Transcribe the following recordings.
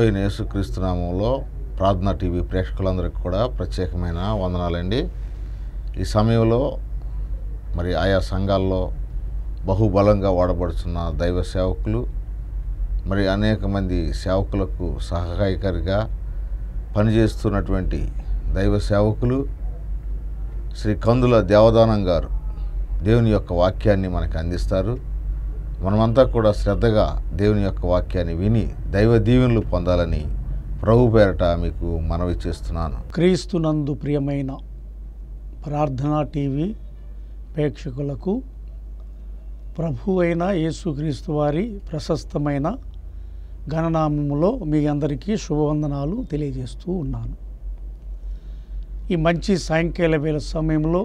అయిన యేసుక్రీస్తు నామంలో ప్రార్థనా టీవీ ప్రేక్షకులందరికీ కూడా ప్రత్యేకమైన వందనాలండి ఈ సమయంలో మరి ఆయా సంఘాల్లో బహుబలంగా వాడబడుతున్న దైవ సేవకులు మరి అనేక మంది సేవకులకు సహాయకారిగా పనిచేస్తున్నటువంటి దైవ సేవకులు శ్రీ కందుల దేవదానం గారు దేవుని యొక్క వాక్యాన్ని మనకు అందిస్తారు మనమంతా కూడా శ్రద్ధగా దేవుని యొక్క వాక్యాన్ని విని దైవ దీవెనలు పొందాలని ప్రభు పేరట మీకు మనవి చేస్తున్నాను క్రీస్తునందు ప్రియమైన ప్రార్థనా టీవీ ప్రేక్షకులకు ప్రభు అయిన యేసుక్రీస్తు వారి ప్రశస్తమైన గణనామములో మీ అందరికీ శుభవందనాలు తెలియజేస్తూ ఉన్నాను ఈ మంచి సాయంకాల వేళ సమయంలో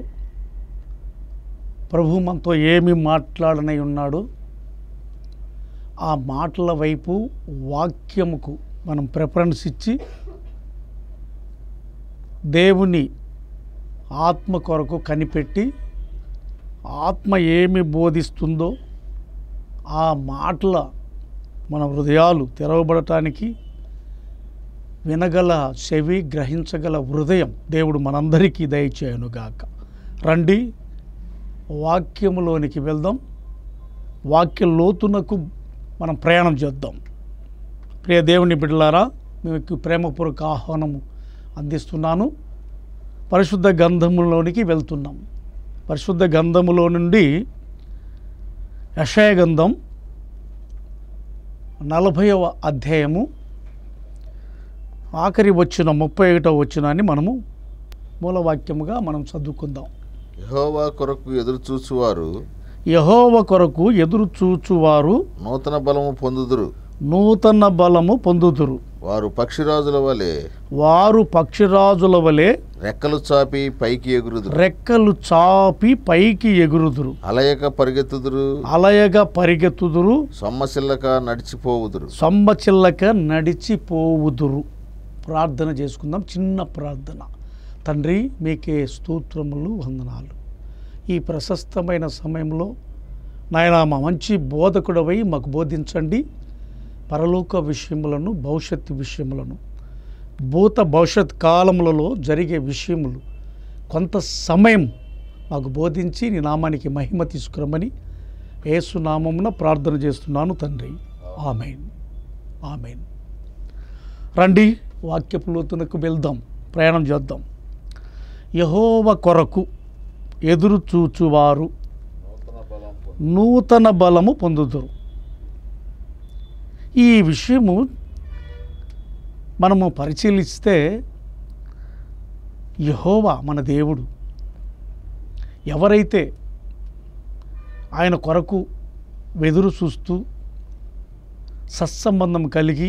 ప్రభు మనతో ఏమి మాట్లాడనై ఉన్నాడో ఆ మాటల వైపు వాక్యముకు మనం ప్రిఫరెన్స్ ఇచ్చి దేవుని ఆత్మ కొరకు కనిపెట్టి ఆత్మ ఏమి బోధిస్తుందో ఆ మాటల మన హృదయాలు తెరవబడటానికి వినగల చెవి గ్రహించగల హృదయం దేవుడు మనందరికీ దయచేయనుగాక రండి వాక్యములోనికి వెళ్దాం వాక్య లోతునకు మనం ప్రయాణం చేద్దాం ప్రియ దేవుని బిడ్డలారా మీకు ప్రేమపూర్వక ఆహ్వానము అందిస్తున్నాను పరిశుద్ధ గంధములోనికి వెళ్తున్నాం పరిశుద్ధ గంధములో నుండి యషయ గంధం నలభైవ అధ్యాయము ఆఖరి వచ్చిన ముప్పై ఒకటో వచ్చినాన్ని మనము మూలవాక్యముగా మనం చదువుకుందాం యహోవా కొరకు ఎదురు చూచువారు యహోవ కొరకు ఎదురు చూచువారు నూతన బలము పొందుదురు నూతన బలము పొందుదురు వారు పక్షిరాజుల వలె వారు పక్షిరాజుల వలె రెక్కలు చాపి పైకి ఎగురుదురు రెక్కలు చాపి పైకి ఎగురుదురు అలయక పరిగెత్తుదురు అలయగా పరిగెత్తుదురు సొమ్మసిల్లక నడిచిపోవుదురు సొమ్మచిల్లక నడిచిపోవుదురు ప్రార్థన చేసుకుందాం చిన్న ప్రార్థన తండ్రి మీకే స్తోత్రములు వందనాలు ఈ ప్రశస్తమైన సమయంలో నాయన మా మంచి బోధకుడవై మాకు బోధించండి పరలోక విషయములను భవిష్యత్తు విషయములను భూత భవిష్యత్ కాలములలో జరిగే విషయములు కొంత సమయం మాకు బోధించి నీ నామానికి మహిమ తీసుకురమని యేసు నామమున ప్రార్థన చేస్తున్నాను తండ్రి ఆమెన్ ఆమెన్ రండి వాక్యపు లోతునకు వెళ్దాం ప్రయాణం చేద్దాం యహోవ కొరకు ఎదురు చూచువారు నూతన బలము పొందుదురు ఈ విషయము మనము పరిశీలిస్తే యహోవా మన దేవుడు ఎవరైతే ఆయన కొరకు వెదురు చూస్తూ సత్సంబంధం కలిగి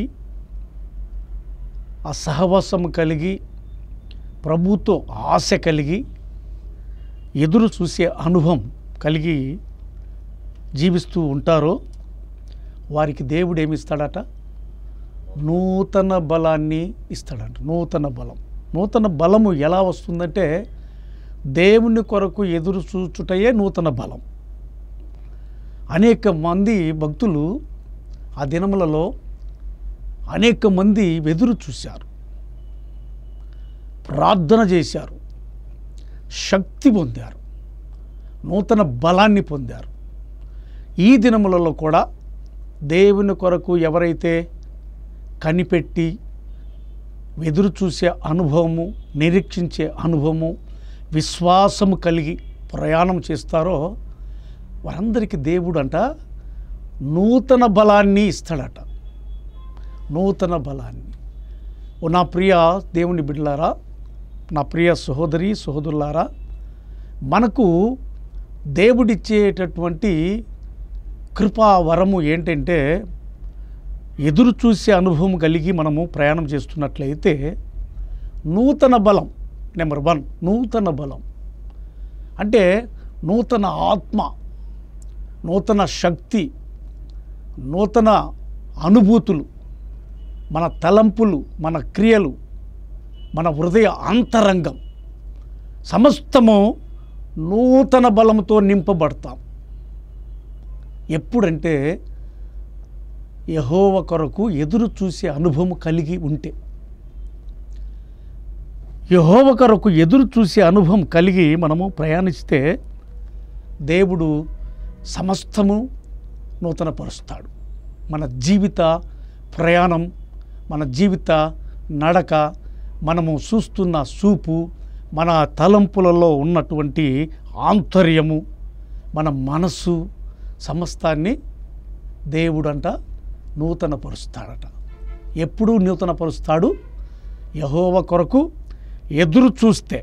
ఆ సహవాసం కలిగి ప్రభుతో ఆశ కలిగి ఎదురు చూసే అనుభవం కలిగి జీవిస్తూ ఉంటారో వారికి దేవుడు ఏమి ఇస్తాడట నూతన బలాన్ని ఇస్తాడంట నూతన బలం నూతన బలము ఎలా వస్తుందంటే దేవుని కొరకు ఎదురు చూచుటయే నూతన బలం అనేక మంది భక్తులు ఆ దినములలో అనేక మంది ఎదురు చూశారు ప్రార్థన చేశారు శక్తి పొందారు నూతన బలాన్ని పొందారు ఈ దినములలో కూడా దేవుని కొరకు ఎవరైతే కనిపెట్టి ఎదురు చూసే అనుభవము నిరీక్షించే అనుభవము విశ్వాసము కలిగి ప్రయాణం చేస్తారో వారందరికీ దేవుడు అంట నూతన బలాన్ని ఇస్తాడట నూతన బలాన్ని ఓ నా ప్రియ దేవుని బిడ్డలారా నా ప్రియ సహోదరి సహోదరులారా మనకు దేవుడిచ్చేటటువంటి కృపా వరము ఏంటంటే ఎదురు చూసే అనుభవం కలిగి మనము ప్రయాణం చేస్తున్నట్లయితే నూతన బలం నెంబర్ వన్ నూతన బలం అంటే నూతన ఆత్మ నూతన శక్తి నూతన అనుభూతులు మన తలంపులు మన క్రియలు మన హృదయ అంతరంగం సమస్తము నూతన బలంతో నింపబడతాం ఎప్పుడంటే యహోవ కొరకు ఎదురు చూసే అనుభవం కలిగి ఉంటే యహోవ కొరకు ఎదురు చూసే అనుభవం కలిగి మనము ప్రయాణిస్తే దేవుడు సమస్తము నూతనపరుస్తాడు మన జీవిత ప్రయాణం మన జీవిత నడక మనము చూస్తున్న చూపు మన తలంపులలో ఉన్నటువంటి ఆంతర్యము మన మనస్సు సమస్తాన్ని దేవుడంట నూతనపరుస్తాడట ఎప్పుడు నూతనపరుస్తాడు యహోవ కొరకు ఎదురు చూస్తే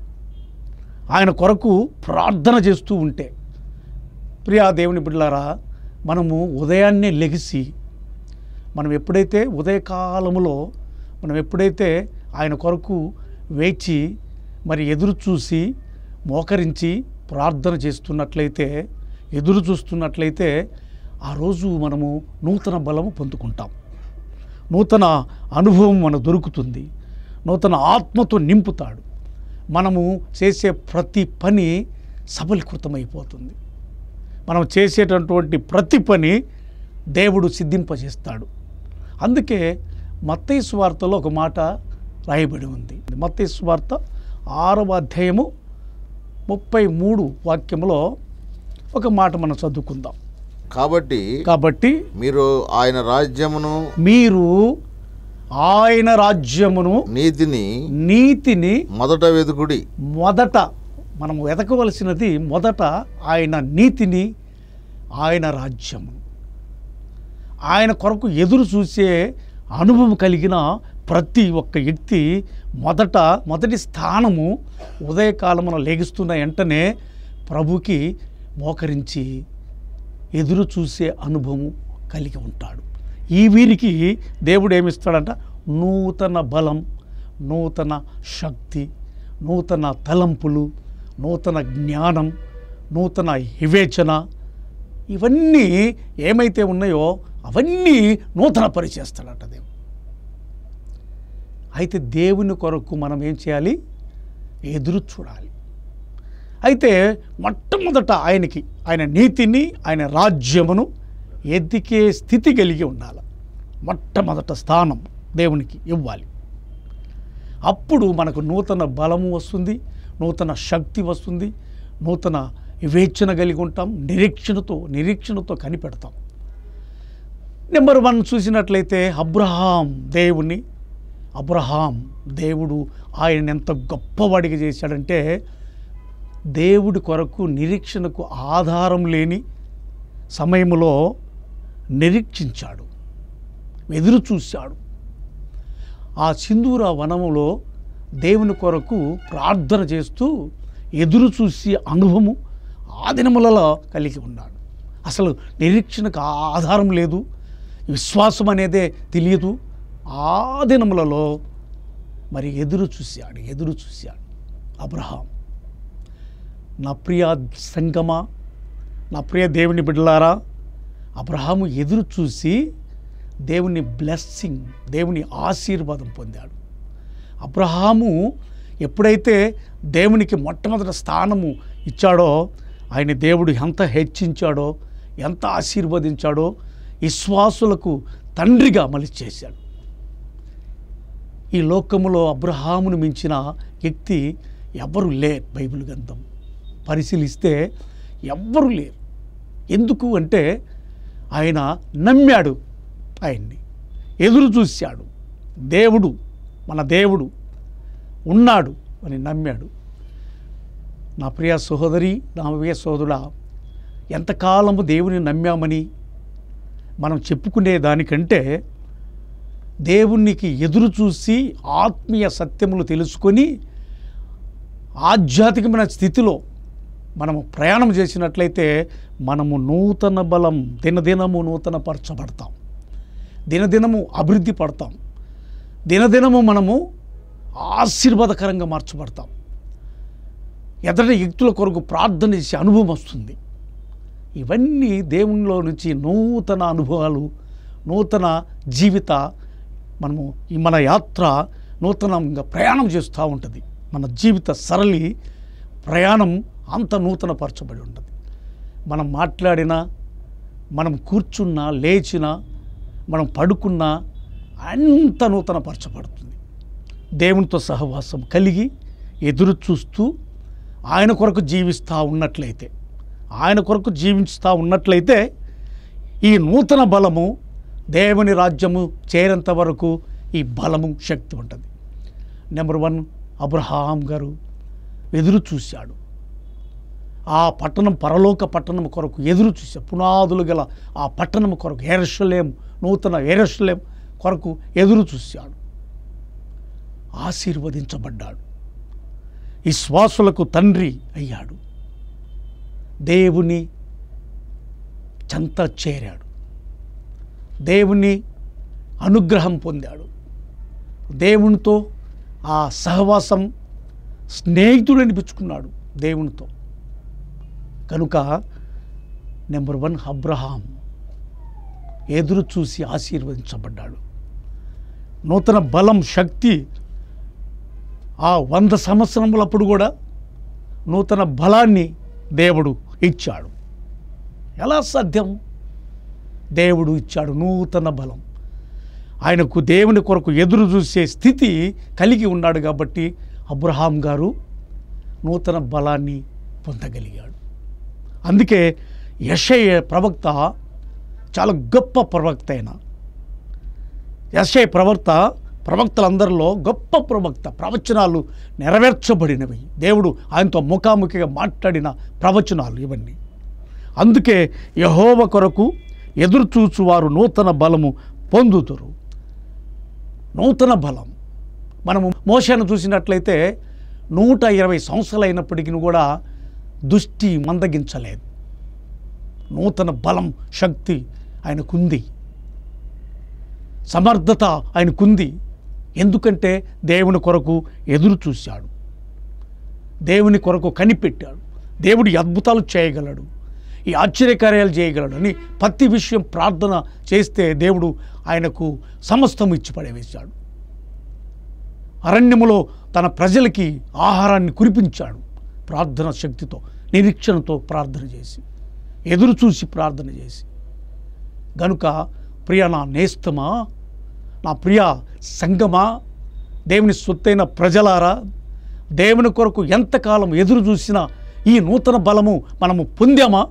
ఆయన కొరకు ప్రార్థన చేస్తూ ఉంటే ప్రియా దేవుని బిడ్డలారా మనము ఉదయాన్నే లెగిసి మనం ఎప్పుడైతే ఉదయకాలములో మనం ఎప్పుడైతే ఆయన కొరకు వేచి మరి ఎదురు చూసి మోకరించి ప్రార్థన చేస్తున్నట్లయితే ఎదురు చూస్తున్నట్లయితే ఆ రోజు మనము నూతన బలము పొందుకుంటాం నూతన అనుభవం మనకు దొరుకుతుంది నూతన ఆత్మతో నింపుతాడు మనము చేసే ప్రతి పని సబలీకృతమైపోతుంది మనం చేసేటటువంటి ప్రతి పని దేవుడు సిద్ధింపజేస్తాడు అందుకే మత్తయి వార్తలో ఒక మాట రాయబడి ఉంది మత్తయి వార్త ఆరవ అధ్యాయము ముప్పై మూడు వాక్యములో ఒక మాట మనం చదువుకుందాం కాబట్టి కాబట్టి మీరు ఆయన రాజ్యమును మీరు ఆయన రాజ్యమును నీతిని నీతిని మొదట వెతుకుడి మొదట మనం వెతకవలసినది మొదట ఆయన నీతిని ఆయన రాజ్యము ఆయన కొరకు ఎదురు చూసే అనుభవం కలిగిన ప్రతి ఒక్క వ్యక్తి మొదట మొదటి స్థానము ఉదయకాలమున లేగిస్తున్న వెంటనే ప్రభుకి మోకరించి ఎదురు చూసే అనుభవం కలిగి ఉంటాడు ఈ వీరికి దేవుడు ఏమిస్తాడంట నూతన బలం నూతన శక్తి నూతన తలంపులు నూతన జ్ఞానం నూతన వివేచన ఇవన్నీ ఏమైతే ఉన్నాయో అవన్నీ నూతన పరిచేస్తాడట దేవుడు అయితే దేవుని కొరకు మనం ఏం చేయాలి ఎదురు చూడాలి అయితే మొట్టమొదట ఆయనకి ఆయన నీతిని ఆయన రాజ్యమును ఎదికే స్థితి కలిగి ఉండాలి మొట్టమొదట స్థానం దేవునికి ఇవ్వాలి అప్పుడు మనకు నూతన బలము వస్తుంది నూతన శక్తి వస్తుంది నూతన వివేచన కలిగి ఉంటాం నిరీక్షణతో నిరీక్షణతో కనిపెడతాం నెంబర్ వన్ చూసినట్లయితే అబ్రహాం దేవుని అబ్రహాం దేవుడు ఆయన ఎంత గొప్పవాడిగా చేశాడంటే దేవుడి కొరకు నిరీక్షణకు ఆధారం లేని సమయంలో నిరీక్షించాడు ఎదురు చూశాడు ఆ సింధూర వనములో దేవుని కొరకు ప్రార్థన చేస్తూ ఎదురు చూసి అనుభవము ఆ దినములలో కలిగి ఉన్నాడు అసలు నిరీక్షణకు ఆధారం లేదు విశ్వాసం అనేదే తెలియదు ఆ దినములలో మరి ఎదురు చూశాడు ఎదురు చూశాడు అబ్రహాం నా ప్రియ సంగమా నా ప్రియ దేవుని బిడ్డలారా అబ్రహాము ఎదురు చూసి దేవుని బ్లెస్సింగ్ దేవుని ఆశీర్వాదం పొందాడు అబ్రహాము ఎప్పుడైతే దేవునికి మొట్టమొదటి స్థానము ఇచ్చాడో ఆయన దేవుడు ఎంత హెచ్చించాడో ఎంత ఆశీర్వదించాడో విశ్వాసులకు తండ్రిగా మలిచి చేశాడు ఈ లోకములో అబ్రహామును మించిన వ్యక్తి ఎవ్వరు లేరు బైబిల్ గ్రంథం పరిశీలిస్తే ఎవ్వరు లేరు ఎందుకు అంటే ఆయన నమ్మాడు ఆయన్ని ఎదురు చూశాడు దేవుడు మన దేవుడు ఉన్నాడు అని నమ్మాడు నా ప్రియ సహోదరి నా ప్రియ సోదరుడా ఎంతకాలము దేవుని నమ్మామని మనం చెప్పుకునే దానికంటే దేవునికి ఎదురు చూసి ఆత్మీయ సత్యములు తెలుసుకొని ఆధ్యాత్మికమైన స్థితిలో మనము ప్రయాణం చేసినట్లయితే మనము నూతన బలం దినదినము నూతన పరచబడతాం దినదినము అభివృద్ధి పడతాం దినదినము మనము ఆశీర్వాదకరంగా మార్చబడతాం ఎదటి వ్యక్తుల కొరకు ప్రార్థన చేసే అనుభవం వస్తుంది ఇవన్నీ దేవునిలో నుంచి నూతన అనుభవాలు నూతన జీవిత మనము ఈ మన యాత్ర నూతనంగా ప్రయాణం చేస్తూ ఉంటుంది మన జీవిత సరళి ప్రయాణం అంత నూతనపరచబడి ఉంటుంది మనం మాట్లాడినా మనం కూర్చున్నా లేచినా మనం పడుకున్నా అంత నూతనపరచబడుతుంది దేవునితో సహవాసం కలిగి ఎదురు చూస్తూ ఆయన కొరకు జీవిస్తూ ఉన్నట్లయితే ఆయన కొరకు జీవిస్తూ ఉన్నట్లయితే ఈ నూతన బలము దేవుని రాజ్యము చేరేంత వరకు ఈ బలము శక్తి ఉంటుంది నెంబర్ వన్ అబ్రహాం గారు ఎదురు చూశాడు ఆ పట్టణం పరలోక పట్టణం కొరకు ఎదురు చూసా పునాదులు గల ఆ పట్టణం కొరకు ఎరషలేం నూతన ఎరషలేం కొరకు ఎదురు చూశాడు ఆశీర్వదించబడ్డాడు విశ్వాసులకు తండ్రి అయ్యాడు దేవుని చెంత చేరాడు దేవుని అనుగ్రహం పొందాడు దేవునితో ఆ సహవాసం స్నేహితుడు అనిపించుకున్నాడు దేవునితో కనుక నెంబర్ వన్ అబ్రహాం ఎదురు చూసి ఆశీర్వదించబడ్డాడు నూతన బలం శక్తి ఆ వంద సంవత్సరములప్పుడు కూడా నూతన బలాన్ని దేవుడు ఇచ్చాడు ఎలా సాధ్యం దేవుడు ఇచ్చాడు నూతన బలం ఆయనకు దేవుని కొరకు ఎదురు చూసే స్థితి కలిగి ఉన్నాడు కాబట్టి అబ్రహాం గారు నూతన బలాన్ని పొందగలిగాడు అందుకే యషయ ప్రవక్త చాలా గొప్ప ప్రవక్త అయిన యశయ ప్రవక్త ప్రవక్తలందరిలో గొప్ప ప్రవక్త ప్రవచనాలు నెరవేర్చబడినవి దేవుడు ఆయనతో ముఖాముఖిగా మాట్లాడిన ప్రవచనాలు ఇవన్నీ అందుకే యహోవ కొరకు ఎదురు చూచువారు నూతన బలము పొందుతురు నూతన బలం మనము మోషను చూసినట్లయితే నూట ఇరవై సంవత్సరాలు అయినప్పటికీ కూడా దృష్టి మందగించలేదు నూతన బలం శక్తి ఆయనకుంది సమర్థత ఆయనకుంది ఎందుకంటే దేవుని కొరకు ఎదురు చూశాడు దేవుని కొరకు కనిపెట్టాడు దేవుడు ఈ అద్భుతాలు చేయగలడు ఈ ఆశ్చర్యకార్యాలు చేయగలడు అని ప్రతి విషయం ప్రార్థన చేస్తే దేవుడు ఆయనకు సమస్తం ఇచ్చి పడవేశాడు అరణ్యములో తన ప్రజలకి ఆహారాన్ని కురిపించాడు ప్రార్థన శక్తితో నిరీక్షణతో ప్రార్థన చేసి ఎదురు చూసి ప్రార్థన చేసి గనుక ప్రియ నా నేస్తమా నా ప్రియ సంగమా దేవుని సొత్తైన ప్రజలారా దేవుని కొరకు ఎంతకాలం ఎదురు చూసినా ఈ నూతన బలము మనము పొందామా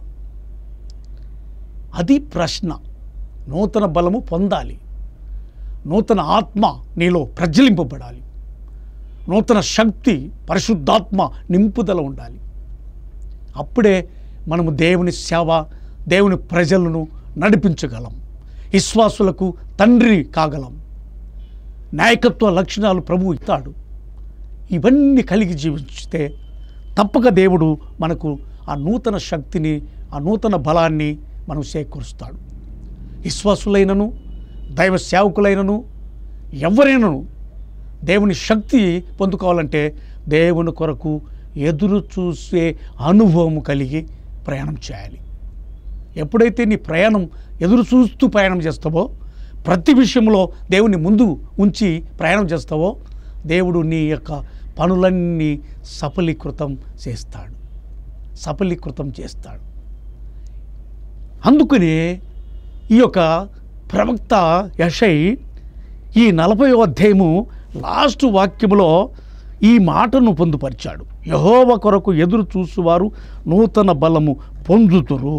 అది ప్రశ్న నూతన బలము పొందాలి నూతన ఆత్మ నీలో ప్రజ్వలింపబడాలి నూతన శక్తి పరిశుద్ధాత్మ నింపుదల ఉండాలి అప్పుడే మనము దేవుని సేవ దేవుని ప్రజలను నడిపించగలం విశ్వాసులకు తండ్రి కాగలం నాయకత్వ లక్షణాలు ప్రభు ఇస్తాడు ఇవన్నీ కలిగి జీవించితే తప్పక దేవుడు మనకు ఆ నూతన శక్తిని ఆ నూతన బలాన్ని మనం చేకూరుస్తాడు విశ్వాసులైనను దైవ సేవకులైనను ఎవరైనను దేవుని శక్తి పొందుకోవాలంటే దేవుని కొరకు ఎదురు చూసే అనుభవం కలిగి ప్రయాణం చేయాలి ఎప్పుడైతే నీ ప్రయాణం ఎదురు చూస్తూ ప్రయాణం చేస్తావో ప్రతి విషయంలో దేవుని ముందు ఉంచి ప్రయాణం చేస్తావో దేవుడు నీ యొక్క పనులన్నీ సఫలీకృతం చేస్తాడు సఫలీకృతం చేస్తాడు అందుకనే ఈ యొక్క ప్రవక్త యషై ఈ నలభై అధ్యాయము లాస్ట్ వాక్యములో ఈ మాటను పొందుపరిచాడు యహోవ కొరకు ఎదురు చూసువారు నూతన బలము పొందుతురు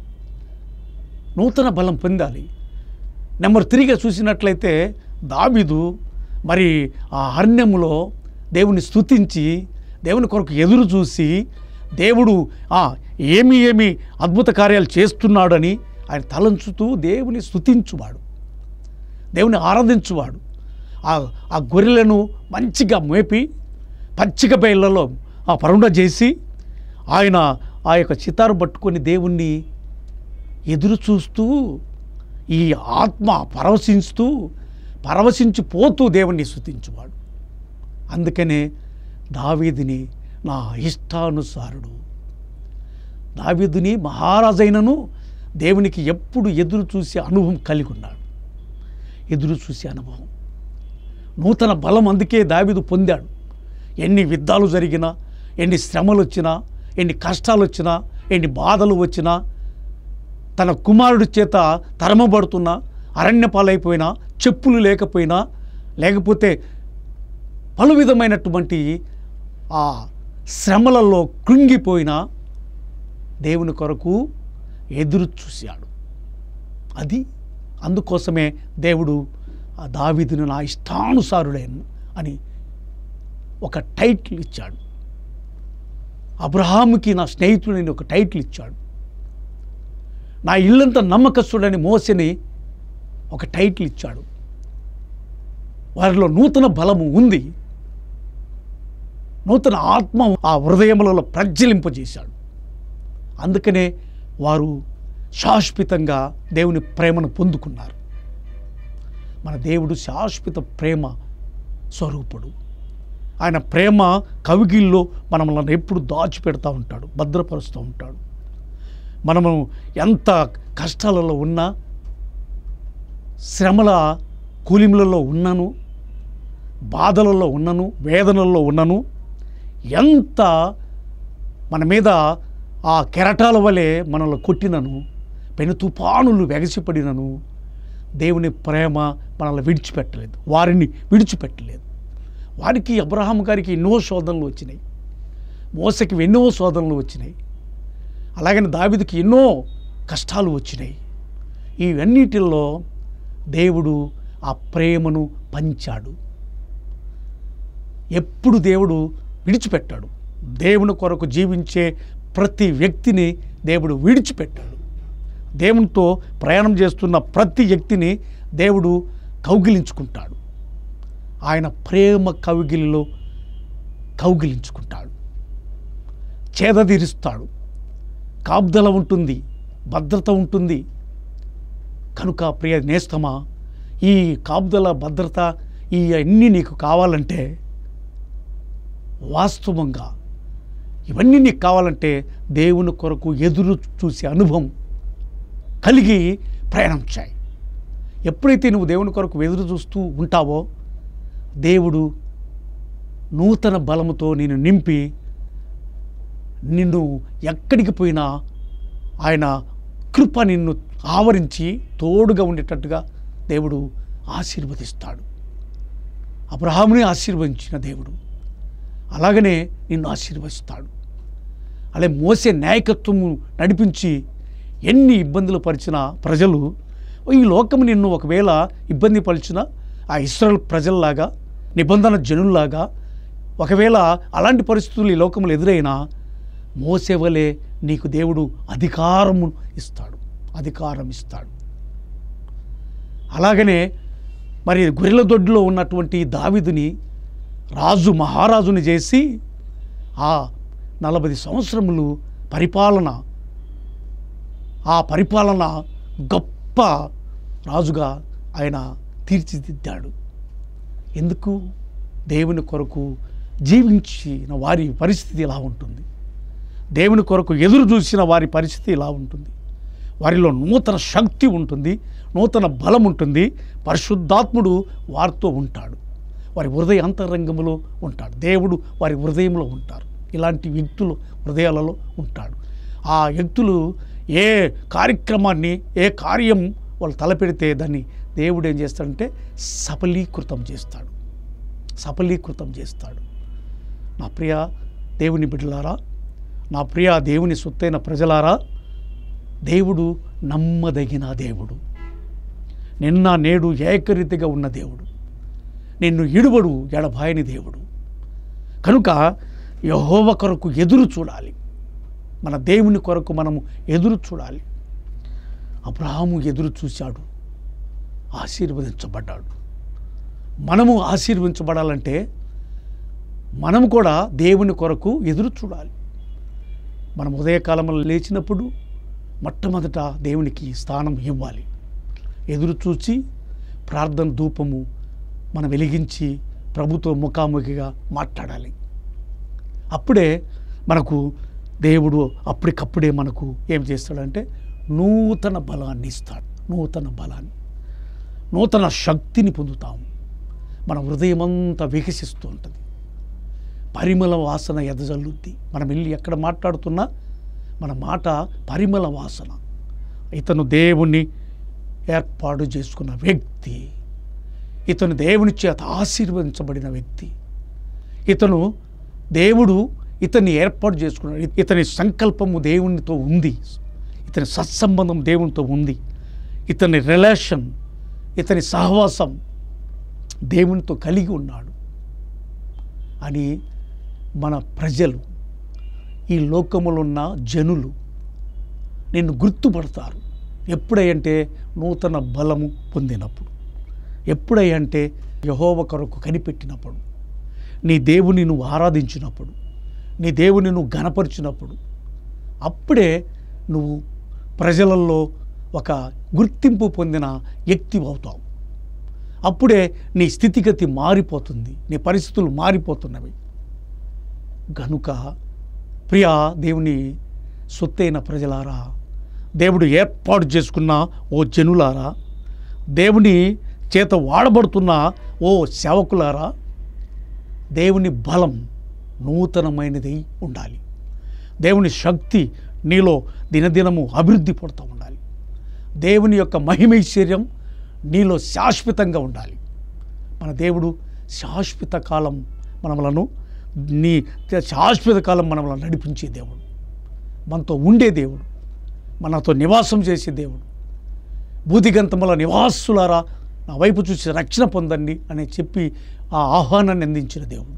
నూతన బలం పొందాలి నెంబర్ త్రీగా చూసినట్లయితే దావిదు మరి ఆ అరణ్యములో దేవుని స్తుతించి దేవుని కొరకు ఎదురు చూసి దేవుడు ఆ ఏమి ఏమి అద్భుత కార్యాలు చేస్తున్నాడని ఆయన తలంచుతూ దేవుని స్తుతించువాడు దేవుని ఆరాధించువాడు ఆ ఆ గొర్రెలను మంచిగా మేపి పచ్చిక బయళ్ళలో ఆ పరుండ చేసి ఆయన ఆ యొక్క చితారు పట్టుకొని దేవుణ్ణి ఎదురు చూస్తూ ఈ ఆత్మ పరవశించుతూ పరవశించిపోతూ దేవుణ్ణి స్తుతించువాడు అందుకనే దావీదిని నా ఇష్టానుసారుడు దావీదుని మహారాజైనను దేవునికి ఎప్పుడు ఎదురు చూసే అనుభవం కలిగి ఉన్నాడు ఎదురు చూసే అనుభవం నూతన బలం అందుకే దావీదు పొందాడు ఎన్ని యుద్ధాలు జరిగినా ఎన్ని శ్రమలు వచ్చినా ఎన్ని కష్టాలు వచ్చినా ఎన్ని బాధలు వచ్చినా తన కుమారుడి చేత తరమబడుతున్నా అరణ్య పాలైపోయినా చెప్పులు లేకపోయినా లేకపోతే పలు విధమైనటువంటి ఆ శ్రమలలో కృంగిపోయినా దేవుని కొరకు ఎదురు చూశాడు అది అందుకోసమే దేవుడు ఆ దావీదును నా ఇష్టానుసారుడైన అని ఒక టైటిల్ ఇచ్చాడు అబ్రహాముకి నా స్నేహితుడని ఒక టైటిల్ ఇచ్చాడు నా ఇల్లంత నమ్మకస్తుడని మోసని ఒక టైటిల్ ఇచ్చాడు వారిలో నూతన బలము ఉంది నూతన ఆత్మ ఆ హృదయములలో ప్రజ్వలింపజేశాడు అందుకనే వారు శాశ్వతంగా దేవుని ప్రేమను పొందుకున్నారు మన దేవుడు శాశ్వత ప్రేమ స్వరూపుడు ఆయన ప్రేమ కవిగిల్లో మనల్ని ఎప్పుడు దాచిపెడతా ఉంటాడు భద్రపరుస్తూ ఉంటాడు మనము ఎంత కష్టాలలో ఉన్నా శ్రమల కూలిములలో ఉన్నను బాధలలో ఉన్నను వేదనల్లో ఉన్నను ఎంత మన మీద ఆ కెరటాల వలె మనల్ని కొట్టినను పెను తుఫానులు వెగసిపడినను దేవుని ప్రేమ మనల్ని విడిచిపెట్టలేదు వారిని విడిచిపెట్టలేదు వారికి అబ్రహాం గారికి ఎన్నో శోధనలు వచ్చినాయి మోసకి ఎన్నో శోధనలు వచ్చినాయి అలాగని దావిదికి ఎన్నో కష్టాలు వచ్చినాయి ఇవన్నిటిల్లో దేవుడు ఆ ప్రేమను పంచాడు ఎప్పుడు దేవుడు విడిచిపెట్టాడు దేవుని కొరకు జీవించే ప్రతి వ్యక్తిని దేవుడు విడిచిపెట్టాడు దేవునితో ప్రయాణం చేస్తున్న ప్రతి వ్యక్తిని దేవుడు కౌగిలించుకుంటాడు ఆయన ప్రేమ కౌగిలిలో కౌగిలించుకుంటాడు చేదతీరుస్తాడు కాబ్దల ఉంటుంది భద్రత ఉంటుంది కనుక ప్రియ నేస్తమా ఈ కాపుదల భద్రత ఈ అన్నీ నీకు కావాలంటే వాస్తవంగా ఇవన్నీ నీకు కావాలంటే దేవుని కొరకు ఎదురు చూసే అనుభవం కలిగి ప్రయాణం చేయి ఎప్పుడైతే నువ్వు దేవుని కొరకు ఎదురు చూస్తూ ఉంటావో దేవుడు నూతన బలముతో నేను నింపి నిన్ను ఎక్కడికి పోయినా ఆయన కృప నిన్ను ఆవరించి తోడుగా ఉండేటట్టుగా దేవుడు ఆశీర్వదిస్తాడు అబ్రహాముని ఆశీర్వదించిన దేవుడు అలాగనే నిన్ను ఆశీర్వదిస్తాడు అలాగే మోసే నాయకత్వము నడిపించి ఎన్ని ఇబ్బందులు పరిచిన ప్రజలు ఈ లోకము నిన్ను ఒకవేళ ఇబ్బంది పరిచిన ఆ ఇస్రాయల్ ప్రజల్లాగా నిబంధన జనుల్లాగా ఒకవేళ అలాంటి పరిస్థితులు ఈ లోకములు ఎదురైనా మోసేవలే నీకు దేవుడు అధికారము ఇస్తాడు అధికారం ఇస్తాడు అలాగనే మరి గొర్రెల దొడ్డిలో ఉన్నటువంటి దావిదుని రాజు మహారాజుని చేసి ఆ నలభై సంవత్సరములు పరిపాలన ఆ పరిపాలన గొప్ప రాజుగా ఆయన తీర్చిదిద్దాడు ఎందుకు దేవుని కొరకు జీవించిన వారి పరిస్థితి ఇలా ఉంటుంది దేవుని కొరకు ఎదురు చూసిన వారి పరిస్థితి ఇలా ఉంటుంది వారిలో నూతన శక్తి ఉంటుంది నూతన బలం ఉంటుంది పరిశుద్ధాత్ముడు వారితో ఉంటాడు వారి హృదయ అంతరంగంలో ఉంటాడు దేవుడు వారి హృదయంలో ఉంటారు ఇలాంటి వ్యక్తులు హృదయాలలో ఉంటాడు ఆ వ్యక్తులు ఏ కార్యక్రమాన్ని ఏ కార్యం వాళ్ళు తలపెడితే దాన్ని దేవుడు ఏం చేస్తాడంటే సఫలీకృతం చేస్తాడు సఫలీకృతం చేస్తాడు నా ప్రియ దేవుని బిడ్డలారా నా ప్రియ దేవుని సొత్తైన ప్రజలారా దేవుడు నమ్మదగిన దేవుడు నిన్న నేడు ఏకరీతిగా ఉన్న దేవుడు నిన్ను ఇడుబడు ఎడబాయని దేవుడు కనుక యహోవ కొరకు ఎదురు చూడాలి మన దేవుని కొరకు మనము ఎదురు చూడాలి అబ్రహాము ఎదురు చూశాడు ఆశీర్వదించబడ్డాడు మనము ఆశీర్వించబడాలంటే మనము కూడా దేవుని కొరకు ఎదురు చూడాలి మనం ఉదయకాలంలో లేచినప్పుడు మొట్టమొదట దేవునికి స్థానం ఇవ్వాలి ఎదురు చూచి ప్రార్థన ధూపము మనం వెలిగించి ప్రభుతో ముఖాముఖిగా మాట్లాడాలి అప్పుడే మనకు దేవుడు అప్పటికప్పుడే మనకు ఏం చేస్తాడంటే నూతన బలాన్ని ఇస్తాడు నూతన బలాన్ని నూతన శక్తిని పొందుతాము మన హృదయం అంతా వికసిస్తూ ఉంటుంది పరిమళ వాసన ఎదజల్లుద్ది మనం వెళ్ళి ఎక్కడ మాట్లాడుతున్నా మన మాట పరిమళ వాసన ఇతను దేవుణ్ణి ఏర్పాటు చేసుకున్న వ్యక్తి ఇతను దేవుని చేత ఆశీర్వదించబడిన వ్యక్తి ఇతను దేవుడు ఇతన్ని ఏర్పాటు చేసుకున్నాడు ఇతని సంకల్పము దేవునితో ఉంది ఇతని సత్సంబంధం దేవునితో ఉంది ఇతని రిలేషన్ ఇతని సహవాసం దేవునితో కలిగి ఉన్నాడు అని మన ప్రజలు ఈ లోకములో ఉన్న జనులు నిన్ను గుర్తుపడతారు ఎప్పుడంటే నూతన బలము పొందినప్పుడు ఎప్పుడంటే యహోవ కొరకు కనిపెట్టినప్పుడు నీ దేవుని నువ్వు ఆరాధించినప్పుడు నీ దేవుని నువ్వు గనపరిచినప్పుడు అప్పుడే నువ్వు ప్రజలలో ఒక గుర్తింపు పొందిన వ్యక్తి అవుతావు అప్పుడే నీ స్థితిగతి మారిపోతుంది నీ పరిస్థితులు మారిపోతున్నవి గనుక ప్రియా దేవుని సొత్తైన ప్రజలారా దేవుడు ఏర్పాటు చేసుకున్న ఓ జనులారా దేవుని చేత వాడబడుతున్న ఓ సేవకులారా దేవుని బలం నూతనమైనది ఉండాలి దేవుని శక్తి నీలో దినదినము అభివృద్ధి పడుతూ ఉండాలి దేవుని యొక్క మహిమైశ్వర్యం నీలో శాశ్వతంగా ఉండాలి మన దేవుడు శాశ్వత కాలం మనములను నీ శాశ్వత కాలం మనములను నడిపించే దేవుడు మనతో ఉండే దేవుడు మనతో నివాసం చేసే దేవుడు భూతిగంతముల నివాసులారా నా వైపు చూసి రక్షణ పొందండి అని చెప్పి ఆ ఆహ్వానాన్ని అందించిన దేవుడు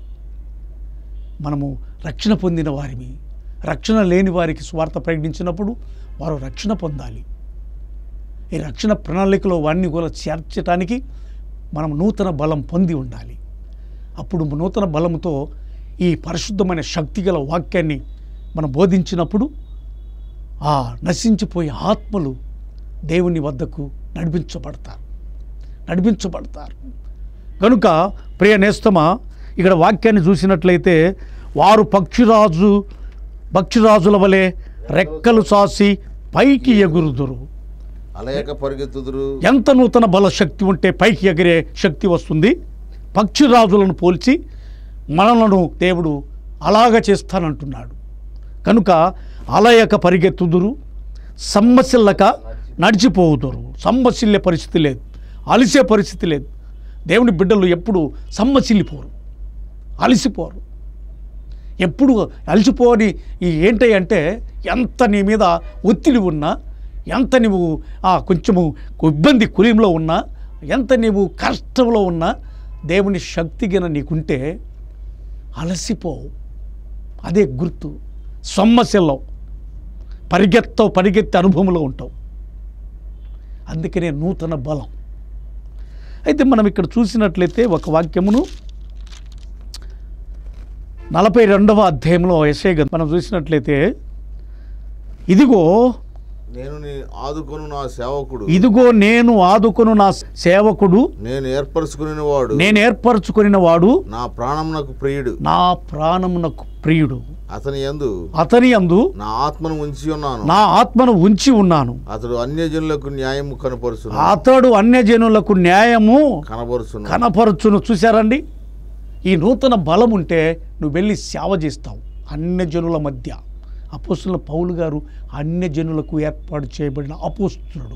మనము రక్షణ పొందిన వారిని రక్షణ లేని వారికి స్వార్థ ప్రకటించినప్పుడు వారు రక్షణ పొందాలి ఈ రక్షణ ప్రణాళికలో వారిని కూడా చేర్చడానికి మనం నూతన బలం పొంది ఉండాలి అప్పుడు నూతన బలంతో ఈ పరిశుద్ధమైన శక్తిగల వాక్యాన్ని మనం బోధించినప్పుడు ఆ నశించిపోయే ఆత్మలు దేవుని వద్దకు నడిపించబడతారు నడిపించబడతారు కనుక ప్రియ నేస్తమా ఇక్కడ వాక్యాన్ని చూసినట్లయితే వారు పక్షిరాజు పక్షిరాజుల వలె రెక్కలు సాసి పైకి ఎగురుదురు అలయక పరిగెత్తుదురు ఎంత నూతన బల శక్తి ఉంటే పైకి ఎగిరే శక్తి వస్తుంది పక్షిరాజులను పోల్చి మనలను దేవుడు అలాగ చేస్తానంటున్నాడు కనుక అలయక పరిగెత్తుదురు సమ్మసిల్లక నడిచిపోవుదురు సమ్మసిల్లే పరిస్థితి లేదు అలిసే పరిస్థితి లేదు దేవుని బిడ్డలు ఎప్పుడు సమ్మసిల్లిపోరు అలసిపోరు ఎప్పుడు అలసిపోని ఈ ఏంటి అంటే ఎంత నీ మీద ఒత్తిడి ఉన్నా ఎంత నీవు ఆ, కొంచెము ఇబ్బంది కులీంలో ఉన్నా ఎంత నీవు కష్టంలో ఉన్నా దేవుని శక్తి గిన నీకుంటే అలసిపోవు అదే గుర్తు సొమ్మశల్లో పరిగెత్తవు పరిగెత్తే అనుభవంలో ఉంటావు అందుకనే నూతన బలం అయితే మనం ఇక్కడ చూసినట్లయితే ఒక వాక్యమును నలభై రెండవ అధ్యాయంలో ఎస్ఐ మనం చూసినట్లయితే ఇదిగో నేను నీ ఆదుకొను నా సేవకుడు ఇదిగో నేను ఆదుకొను నా సేవకుడు నేను ఏర్పరచుకుని వాడు నేను ఏర్పరచుకొనిన వాడు నా ప్రాణమునకు ప్రియుడు నా ప్రాణమునకు ప్రియుడు అతని యందు అతని అందు నా ఆత్మను ఉంచి ఉన్నాను నా ఆత్మను ఉంచి ఉన్నాను అతడు అన్యజనులకు న్యాయము కనపరుచును అతడు అన్యజనులకు న్యాయము కనపరుచును కనపరచును చూశారండి ఈ నూతన బలం ఉంటే నువ్వు వెళ్ళి సేవ చేస్తావు అన్యజనుల మధ్య అపోస్తుల పౌలు గారు అన్యజనులకు ఏర్పాటు చేయబడిన అపోస్తులుడు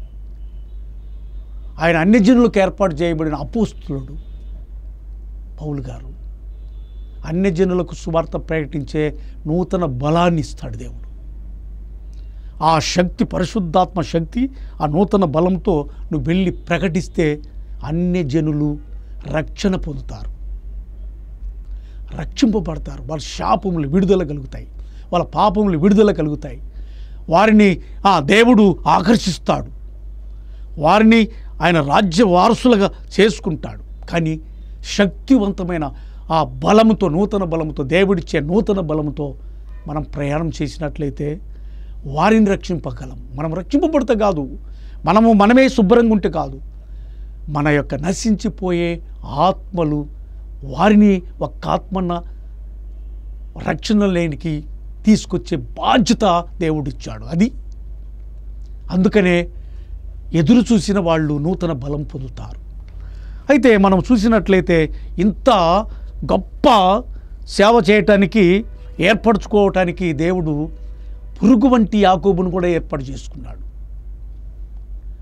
ఆయన అన్యజనులకు ఏర్పాటు చేయబడిన అపోస్తులుడు పౌలు గారు అన్యజనులకు సువార్త ప్రకటించే నూతన బలాన్ని ఇస్తాడు దేవుడు ఆ శక్తి పరిశుద్ధాత్మ శక్తి ఆ నూతన బలంతో నువ్వు వెళ్ళి ప్రకటిస్తే అన్యజనులు రక్షణ పొందుతారు రక్షింపబడతారు వాళ్ళ శాపములు విడుదల కలుగుతాయి వాళ్ళ పాపములు విడుదల కలుగుతాయి వారిని ఆ దేవుడు ఆకర్షిస్తాడు వారిని ఆయన రాజ్య వారసులుగా చేసుకుంటాడు కానీ శక్తివంతమైన ఆ బలముతో నూతన బలముతో దేవుడిచ్చే నూతన బలముతో మనం ప్రయాణం చేసినట్లయితే వారిని రక్షింపగలం మనం రక్షింపబడితే కాదు మనము మనమే శుభ్రంగా ఉంటే కాదు మన యొక్క నశించిపోయే ఆత్మలు వారిని ఒక్క ఆత్మన్న రక్షణ లేనికి తీసుకొచ్చే బాధ్యత దేవుడిచ్చాడు అది అందుకనే ఎదురు చూసిన వాళ్ళు నూతన బలం పొందుతారు అయితే మనం చూసినట్లయితే ఇంత గొప్ప సేవ చేయటానికి ఏర్పరచుకోవటానికి దేవుడు పురుగు వంటి యాకోబును కూడా ఏర్పాటు చేసుకున్నాడు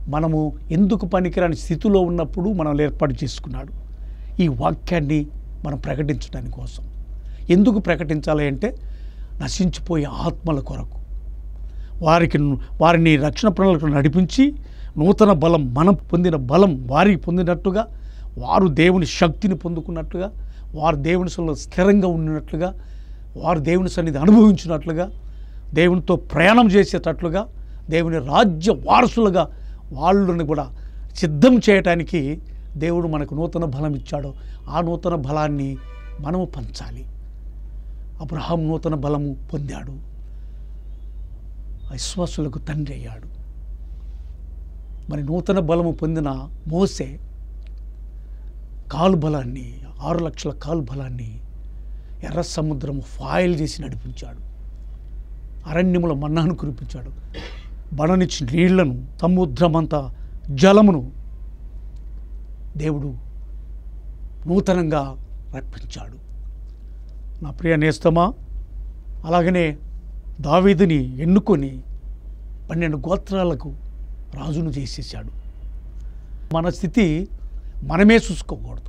మనము ఎందుకు పనికిరాని స్థితిలో ఉన్నప్పుడు మనం ఏర్పాటు చేసుకున్నాడు ఈ వాక్యాన్ని మనం ప్రకటించడానికి కోసం ఎందుకు ప్రకటించాలి అంటే నశించిపోయే ఆత్మల కొరకు వారికి వారిని రక్షణ ప్రణాళికలు నడిపించి నూతన బలం మనం పొందిన బలం వారికి పొందినట్టుగా వారు దేవుని శక్తిని పొందుకున్నట్లుగా వారు దేవుని సన్నిధిలో స్థిరంగా ఉన్నట్లుగా వారు దేవుని సన్నిధి అనుభవించినట్లుగా దేవునితో ప్రయాణం చేసేటట్లుగా దేవుని రాజ్య వారసులుగా వాళ్ళని కూడా సిద్ధం చేయటానికి దేవుడు మనకు నూతన బలం ఇచ్చాడు ఆ నూతన బలాన్ని మనము పంచాలి అబ్రహాం నూతన బలము పొందాడు విశ్వాసులకు తండ్రి అయ్యాడు మరి నూతన బలము పొందిన మోసే కాలు బలాన్ని ఆరు లక్షల కాలు బలాన్ని ఎర్ర సముద్రము ఫాయిల్ చేసి నడిపించాడు అరణ్యముల మన్నాను కురిపించాడు బడనిచ్చి నీళ్లను సముద్రమంతా జలమును దేవుడు నూతనంగా రప్పించాడు నా ప్రియ నేస్తమా అలాగనే దావీదుని ఎన్నుకొని పన్నెండు గోత్రాలకు రాజును చేసేసాడు మన స్థితి మనమే చూసుకోకూడదు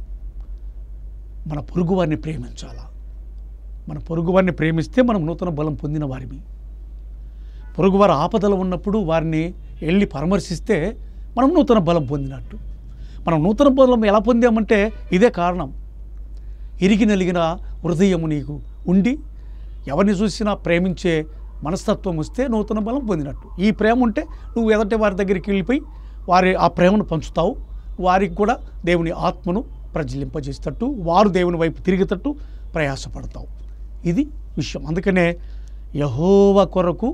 మన పొరుగువారిని ప్రేమించాలా మన పొరుగువారిని ప్రేమిస్తే మనం నూతన బలం పొందిన వారిమి పొరుగువారు ఆపదలో ఉన్నప్పుడు వారిని వెళ్ళి పరామర్శిస్తే మనం నూతన బలం పొందినట్టు మనం నూతన బలం ఎలా పొందామంటే ఇదే కారణం ఇరిగి నలిగిన హృదయము నీకు ఉండి ఎవరిని చూసినా ప్రేమించే మనస్తత్వం వస్తే నూతన బలం పొందినట్టు ఈ ప్రేమ ఉంటే నువ్వు ఎదటి వారి దగ్గరికి వెళ్ళిపోయి వారి ఆ ప్రేమను పంచుతావు వారికి కూడా దేవుని ఆత్మను ప్రజ్వలింపజేసేటట్టు వారు దేవుని వైపు తిరిగేటట్టు ప్రయాసపడతావు ఇది విషయం అందుకనే యహోవ కొరకు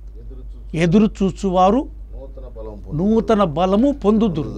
ఎదురు చూచువారు నూతన బలం నూతన బలము పొందుదురు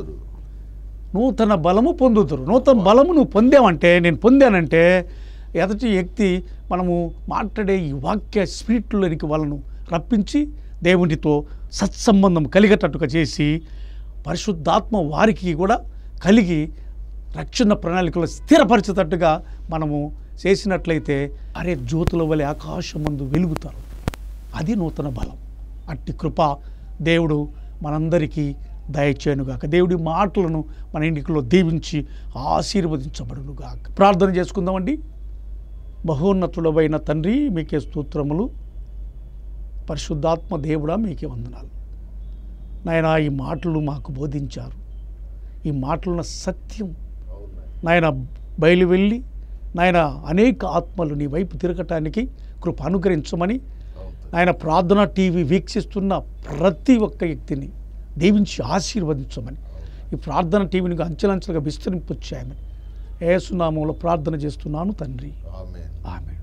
నూతన బలము పొందుతురు నూతన బలము నువ్వు పొందావంటే నేను పొందానంటే ఎదటి వ్యక్తి మనము మాట్లాడే ఈ వాక్య స్పిరిట్లోనికి వాళ్ళను రప్పించి దేవునితో సత్సంబంధం కలిగేటట్టుగా చేసి పరిశుద్ధాత్మ వారికి కూడా కలిగి రక్షణ ప్రణాళికలో స్థిరపరిచేటట్టుగా మనము చేసినట్లయితే అరే జ్యోతుల వలె ఆకాశమందు వెలుగుతారు అది నూతన బలం అట్టి కృప దేవుడు మనందరికీ దయచేయనుగాక దేవుడి మాటలను మన ఇంటిలో దీవించి ఆశీర్వదించబడునుగాక ప్రార్థన చేసుకుందామండి బహోన్నతుడమైన తండ్రి మీకే స్తోత్రములు పరిశుద్ధాత్మ దేవుడా మీకే వందనాలు నాయన ఈ మాటలు మాకు బోధించారు ఈ మాటలున్న సత్యం నాయన బయలు వెళ్ళి నాయన అనేక ఆత్మలు నీ వైపు తిరగటానికి కృప అనుగ్రహించమని ఆయన ప్రార్థన టీవీ వీక్షిస్తున్న ప్రతి ఒక్క వ్యక్తిని దీవించి ఆశీర్వదించమని ఈ ప్రార్థన టీవీని అంచెలంచెలుగా విస్తరింపొచ్చాయమని ఏసునామంలో ప్రార్థన చేస్తున్నాను తండ్రి ఆమేన్ ఆమె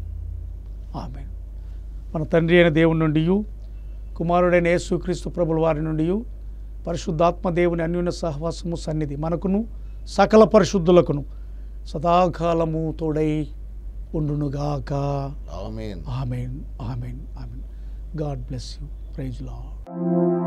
ఆమె మన తండ్రి అయిన దేవుని నుండి కుమారుడైన యేసుక్రీస్తు ప్రభుల వారి నుండి పరిశుద్ధాత్మ దేవుని అన్యోన్య సహవాసము సన్నిధి మనకును సకల పరిశుద్ధులకును సదాకాలము తోడై ఉండునుగాక amen amen amen amen God bless you praise lord